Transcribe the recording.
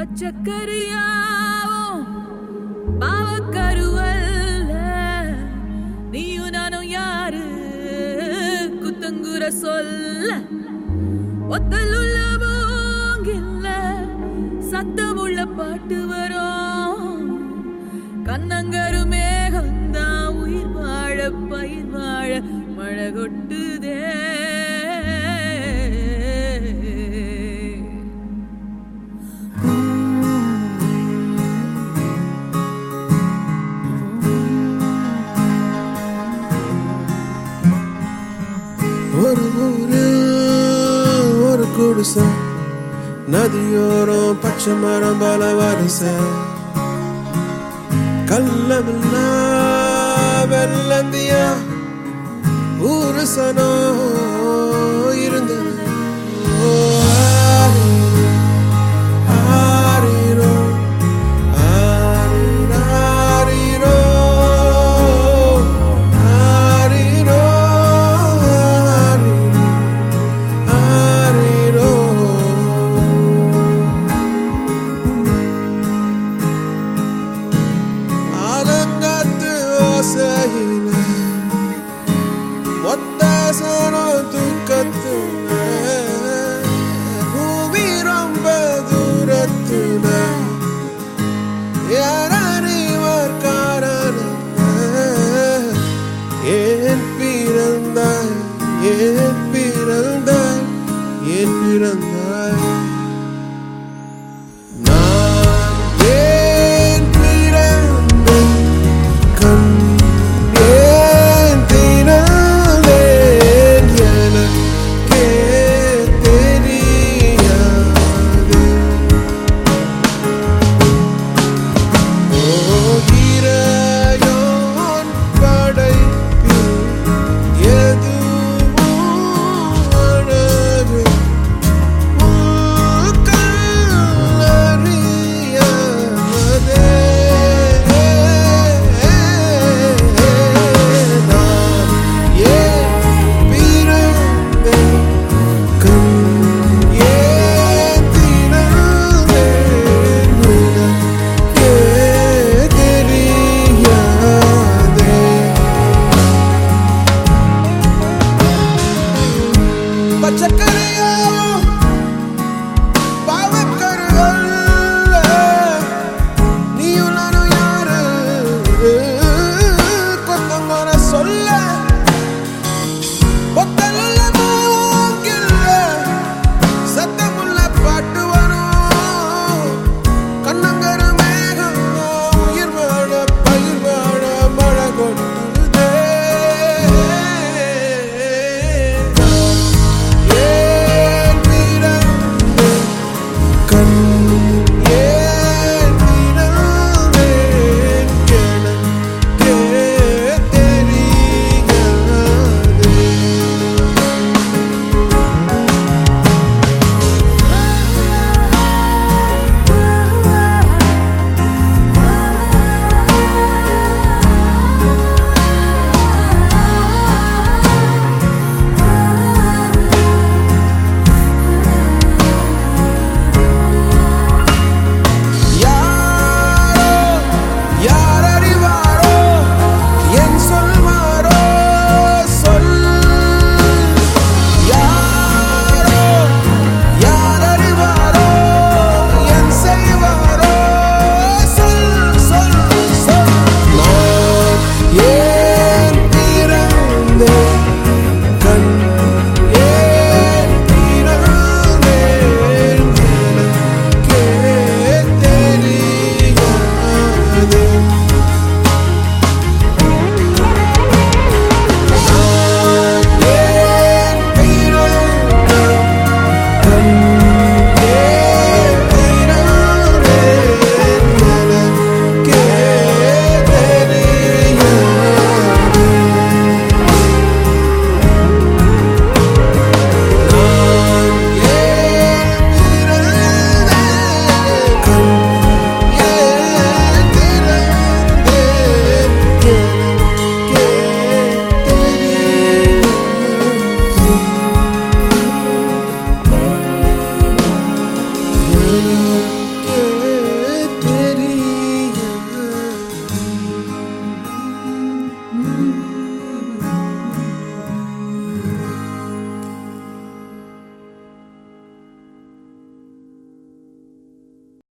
பச்சைக்கரியாவும் பாவக்கருவல்ல நீயும் நானும் யாரு குத்தங்குற சொல்ல ஒத்தலுள்ள போங்கில்ல சத்தமுள்ள பாட்டு வரும் கண்ணங்கரு மேகம்தான் உயிர் வாழ பயிர் வாழ மழை கொட்டுதே ஒரு ஊரு ஒரு குடிசை நதியோரம் பச்சை மரம் பல வரிசை கள்ளமில்லா வெள்ளந்தியா ஊரு சனோ இருந்தது ஓ, ஆரிரோ, ஆரிரோ, ஆரிரோ, ஆரிரோ, ஆரிரோ, ஆரிரோ. ஆலங்காத்து ஓசையில ஒத்தாசனம் தூக்கத்துல பூமி ரொம்ப தூரத்துல யாரறிவர் காரணம் ஏன் பிறந்தாய் ஏன் பிறந்தாய் ஏன் பிறந்தாய் நான் ஏன் பிறந்தேன் கண் ஏன் திறந்தேன் எனக்கே தெரியாது போகிறாயோன் படைப்பில் எதுவும் அழகு கல்லறியாதே நான் ஏன் பிறந்தேன் கண் ஏன் திறந்தேன் உனக்கே தெரியாதே பச்சைக்கரை